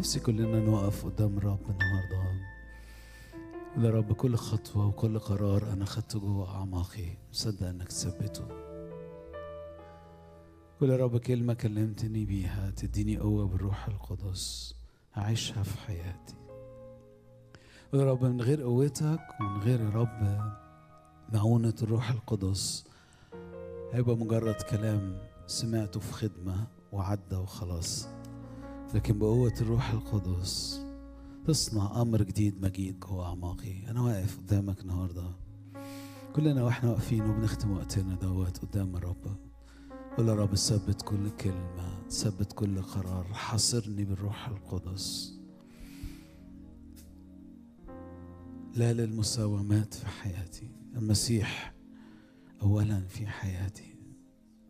نفسي كلنا نقف قدام الرب النهارده يا رب كل خطوة وكل قرار أنا خدته جوه أعماقي مصدق إنك تثبته كل يا رب كلمة كلمتني بيها تديني قوة بالروح القدس أعيشها في حياتي يا رب من غير قوتك ومن غير يا رب معونة الروح القدس هيبقى مجرد كلام سمعته في خدمة وعدى وخلاص لكن بقوة الروح القدس تصنع أمر جديد مجيد جوه أعماقي أنا واقف قدامك النهاردة كلنا واحنا واقفين وبنختم وقتنا دوت قدام الرب قول يا رب ثبت كل كلمة ثبت كل قرار حاصرني بالروح القدس لا للمساومات في حياتي المسيح أولا في حياتي